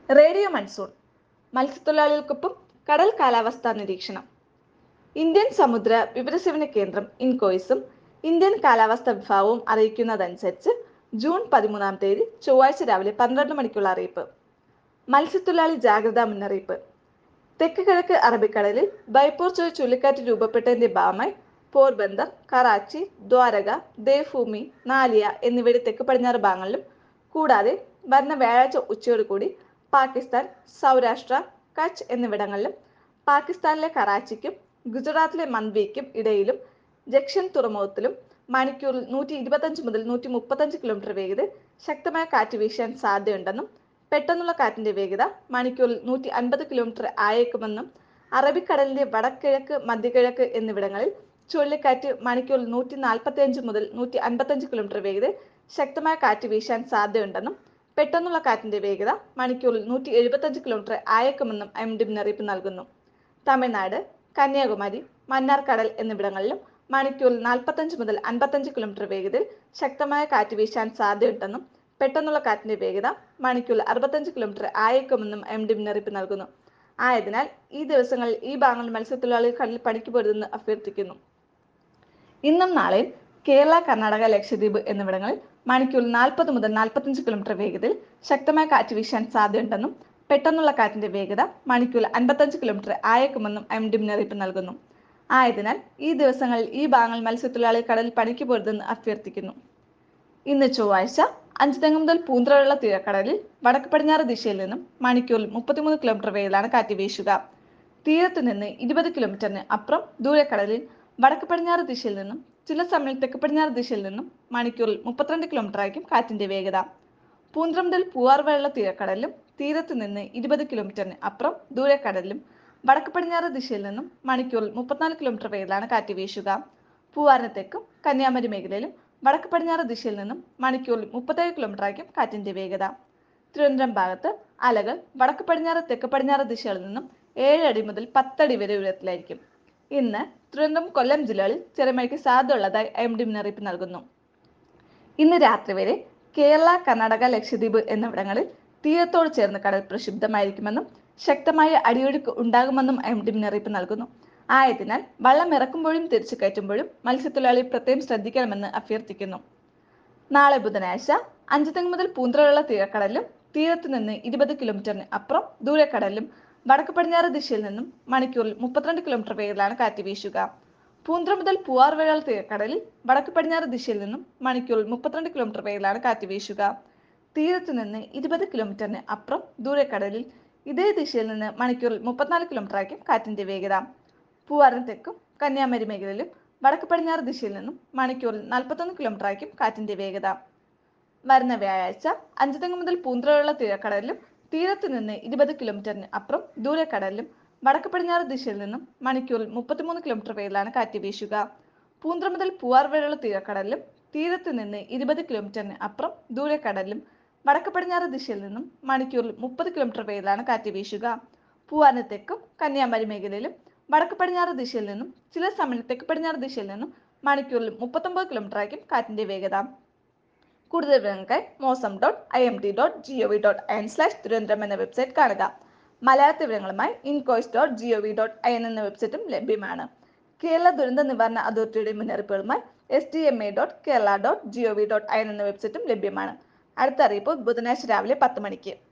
radio monsoon മത്സ്യത്തൊഴിലാളികൾക്കൊപ്പം കടൽ കാലാവസ്ഥാ നിരീക്ഷണം ഇന്ത്യൻ സമുദ്ര വിവരസേവന കേന്ദ്രം ഇൻകോയ്സും ഇന്ത്യൻ കാലാവസ്ഥാ വിഭാഗവും അറിയിക്കുന്നതനുസരിച്ച് ജൂൺ പതിമൂന്നാം തീയതി ചൊവ്വാഴ്ച രാവിലെ പന്ത്രണ്ട് മണിക്കുള്ള അറിയിപ്പ് മത്സ്യത്തൊഴിലാളി ജാഗ്രതാ മുന്നറിയിപ്പ് തെക്ക് കിഴക്ക് അറബിക്കടലിൽ ബൈപ്പോർ ചുഴി ചുഴലിക്കാറ്റ് രൂപപ്പെട്ടതിന്റെ ഭാഗമായി പോർബന്ദർ കറാച്ചി ദ്വാരക ദേവ്ഭൂമി നാലിയ എന്നിവയുടെ തെക്ക് പടിഞ്ഞാറ് ഭാഗങ്ങളിലും കൂടാതെ വരുന്ന വ്യാഴാഴ്ച ഉച്ചയോടുകൂടി പാകിസ്ഥാൻ സൗരാഷ്ട്ര കച്ച് എന്നിവിടങ്ങളിലും പാകിസ്ഥാനിലെ കറാച്ചിക്കും ഗുജറാത്തിലെ മൻവിക്കും ഇടയിലും ജക്ഷൻ തുറമുഖത്തിലും മണിക്കൂറിൽ നൂറ്റി ഇരുപത്തഞ്ച് മുതൽ നൂറ്റി മുപ്പത്തഞ്ച് കിലോമീറ്റർ വേഗതയിൽ ശക്തമായ കാറ്റ് വീശാൻ സാധ്യതയുണ്ടെന്നും പെട്ടെന്നുള്ള കാറ്റിന്റെ വേഗത മണിക്കൂറിൽ നൂറ്റി അൻപത് കിലോമീറ്റർ ആയേക്കുമെന്നും അറബിക്കടലിന്റെ വടക്കിഴക്ക് മധ്യകിഴക്ക് എന്നിവിടങ്ങളിൽ ചുഴലിക്കാറ്റ് മണിക്കൂറിൽ നൂറ്റി നാൽപ്പത്തി അഞ്ച് മുതൽ നൂറ്റി അൻപത്തഞ്ച് കിലോമീറ്റർ വേഗതയിൽ ശക്തമായ കാറ്റ് വീശാൻ സാധ്യതയുണ്ടെന്നും പെട്ടെന്നുള്ള കാറ്റിന്റെ വേഗത മണിക്കൂറിൽ നൂറ്റി എഴുപത്തഞ്ച് കിലോമീറ്റർ ആയേക്കുമെന്നും എം ഡി മുന്നറിയിപ്പ് നൽകുന്നു തമിഴ്നാട് കന്യാകുമാരി മന്നാർ കടൽ എന്നിവിടങ്ങളിലും മണിക്കൂറിൽ നാൽപ്പത്തഞ്ച് മുതൽ അൻപത്തഞ്ച് കിലോമീറ്റർ വേഗതയിൽ ശക്തമായ കാറ്റ് വീശാൻ സാധ്യതയുണ്ടെന്നും പെട്ടെന്നുള്ള കാറ്റിന്റെ വേഗത മണിക്കൂറിൽ അറുപത്തഞ്ച് കിലോമീറ്റർ ആയേക്കുമെന്നും എം ഡി മുന്നറിയിപ്പ് നൽകുന്നു ആയതിനാൽ ഈ ദിവസങ്ങളിൽ ഈ ഭാഗങ്ങളിൽ മത്സ്യത്തൊഴിലാളികൾ കടലിൽ പണിക്ക് പോരുതെന്ന് അഭ്യർത്ഥിക്കുന്നു ഇന്നും നാളെയും കേരള കർണാടക ലക്ഷദ്വീപ് എന്നിവിടങ്ങളിൽ മണിക്കൂറിൽ നാൽപ്പത് മുതൽ നാൽപ്പത്തഞ്ച് കിലോമീറ്റർ വേഗതയിൽ ശക്തമായ കാറ്റ് വീശാൻ സാധ്യതയുണ്ടെന്നും പെട്ടെന്നുള്ള കാറ്റിന്റെ വേഗത മണിക്കൂറിൽ അൻപത്തഞ്ച് കിലോമീറ്റർ ആയേക്കുമെന്നും എം ഡി മുന്നറിയിപ്പ് നൽകുന്നു ആയതിനാൽ ഈ ദിവസങ്ങളിൽ ഈ ഭാഗങ്ങളിൽ മത്സ്യത്തൊഴിലാളികൾ കടലിൽ പണിക്ക് പോരുതെന്ന് അഭ്യർത്ഥിക്കുന്നു ഇന്ന് ചൊവ്വാഴ്ച അഞ്ചുതെങ്ങ് മുതൽ പൂന്തറയുള്ള തീരക്കടലിൽ വടക്ക് പടിഞ്ഞാറ് ദിശയിൽ നിന്നും മണിക്കൂറിൽ മുപ്പത്തിമൂന്ന് കിലോമീറ്റർ വേഗത്തിലാണ് കാറ്റ് വീശുക തീരത്ത് നിന്ന് ഇരുപത് കിലോമീറ്ററിന് അപ്പുറം ദൂരക്കടലിൽ വടക്ക് പടിഞ്ഞാറ് ദിശയിൽ നിന്നും ചില സമയം തെക്ക് പടിഞ്ഞാറ് ദിശയിൽ നിന്നും മണിക്കൂറിൽ മുപ്പത്തിരണ്ട് കിലോമീറ്റർ ആയിരിക്കും കാറ്റിന്റെ വേഗത പൂന്തറ മുതൽ പൂവാർ വരെയുള്ള തീരക്കടലിലും തീരത്ത് നിന്ന് ഇരുപത് കിലോമീറ്ററിന് അപ്പുറം ദൂരക്കടലിലും വടക്ക് പടിഞ്ഞാറ് ദിശയിൽ നിന്നും മണിക്കൂറിൽ മുപ്പത്തിനാല് കിലോമീറ്റർ വേഗത്തിലാണ് കാറ്റ് വീശുക പൂവാറിന് തെക്കും കന്യാകുമാരി മേഖലയിലും വടക്ക് പടിഞ്ഞാറ് ദിശയിൽ നിന്നും മണിക്കൂറിൽ മുപ്പത്തേഴ് കിലോമീറ്റർ ആയിരിക്കും കാറ്റിന്റെ വേഗത തിരുവനന്തപുരം ഭാഗത്ത് അലകൾ വടക്ക് പടിഞ്ഞാറ് തെക്ക് പടിഞ്ഞാറ് ദിശകളിൽ നിന്നും ഏഴ് അടി മുതൽ പത്തടി വരെ ഉയരത്തിലായിരിക്കും ഇന്ന് തിരുവനന്തപുരം കൊല്ലം ജില്ലകളിൽ ചെറുമഴയ്ക്ക് സാധ്യതയുള്ളതായി എം ഡി മുന്നറിയിപ്പ് നൽകുന്നു ഇന്ന് രാത്രി വരെ കേരള കർണാടക ലക്ഷദ്വീപ് എന്നിവിടങ്ങളിൽ തീരത്തോട് ചേർന്ന് കടൽ പ്രക്ഷുബ്ധമായിരിക്കുമെന്നും ശക്തമായ അടിയൊഴുക്ക് ഉണ്ടാകുമെന്നും എം ഡി മുന്നറിയിപ്പ് നൽകുന്നു ആയതിനാൽ വള്ളം ഇറക്കുമ്പോഴും തിരിച്ചു കയറ്റുമ്പോഴും മത്സ്യത്തൊഴിലാളി പ്രത്യേകം ശ്രദ്ധിക്കണമെന്ന് അഭ്യർത്ഥിക്കുന്നു നാളെ ബുധനാഴ്ച അഞ്ചുതെങ്ങ് മുതൽ പൂന്തറയുള്ള തീരക്കടലിലും തീരത്ത് നിന്ന് ഇരുപത് കിലോമീറ്ററിന് അപ്പുറം ദൂരക്കടലിലും വടക്ക് പടിഞ്ഞാറ് ദിശയിൽ നിന്നും മണിക്കൂറിൽ മുപ്പത്തിരണ്ട് കിലോമീറ്റർ വേഗത്തിലാണ് കാറ്റ് വീശുക പൂന്തറ മുതൽ പൂവാർ വരെയുള്ള തീരക്കടലിൽ വടക്ക് പടിഞ്ഞാറ് ദിശയിൽ നിന്നും മണിക്കൂറിൽ മുപ്പത്തിരണ്ട് കിലോമീറ്റർ വേഗത്തിലാണ് കാറ്റ് വീശുക തീരത്ത് നിന്ന് ഇരുപത് കിലോമീറ്ററിന് അപ്പുറം ദൂരക്കടലിൽ ഇതേ ദിശയിൽ നിന്ന് മണിക്കൂറിൽ മുപ്പത്തിനാല് കിലോമീറ്റർ ആയിരിക്കും കാറ്റിന്റെ വേഗത പൂവാറിന് തെക്കും കന്യാകുമാരി മേഖലയിലും വടക്ക് പടിഞ്ഞാറ് ദിശയിൽ നിന്നും മണിക്കൂറിൽ നാൽപ്പത്തൊന്ന് കിലോമീറ്റർ ആയിരിക്കും കാറ്റിന്റെ വേഗത വരുന്ന വ്യാഴാഴ്ച അഞ്ചുതെങ്ങ് മുതൽ പൂന്തറയുള്ള തീരക്കടലിലും തീരത്ത് നിന്ന് ഇരുപത് കിലോമീറ്ററിന് അപ്പുറം ദൂരക്കടലിലും വടക്ക് പടിഞ്ഞാറ് ദിശയിൽ നിന്നും മണിക്കൂറിൽ മുപ്പത്തിമൂന്ന് കിലോമീറ്റർ വേഗത്തിലാണ് കാറ്റ് വീശുക പൂന്തറ മുതൽ പൂവാർ വരെയുള്ള തീരക്കടലിലും തീരത്ത് നിന്ന് ഇരുപത് കിലോമീറ്ററിന് അപ്പുറം ദൂരക്കടലിലും വടക്ക് പടിഞ്ഞാറ് ദിശയിൽ നിന്നും മണിക്കൂറിൽ മുപ്പത് കിലോമീറ്റർ വേഗത്തിലാണ് കാറ്റ് വീശുക പൂവാറിന് തെക്കും കന്യാകുമാരി മേഖലയിലും വടക്ക് പടിഞ്ഞാറ് ദിശയിൽ നിന്നും ചില സമയം തെക്ക് പടിഞ്ഞാറ് ദിശയിൽ നിന്നും മണിക്കൂറിൽ മുപ്പത്തൊമ്പത് കിലോമീറ്റർ ആയിരിക്കും കാറ്റിന്റെ വേഗത കൂടുതൽ വിവരങ്ങൾക്കായി mausam dot I M D dot G O V dot I N slash Thiruvananthapuram എന്ന വെബ്സൈറ്റ് കാണുക മലയാള വിവരങ്ങളുമായി INCOIS dot G O V dot I N എന്ന വെബ്സൈറ്റും ലഭ്യമാണ് കേരള ദുരന്ത നിവാരണ അതോറിറ്റിയുടെ മുന്നറിയിപ്പുകളുമായി S T M A dot Kerala dot G O V dot I N എന്ന വെബ്സൈറ്റും ലഭ്യമാണ് അടുത്ത അറിയിപ്പ് ബുധനാഴ്ച രാവിലെ പത്ത് മണിക്ക്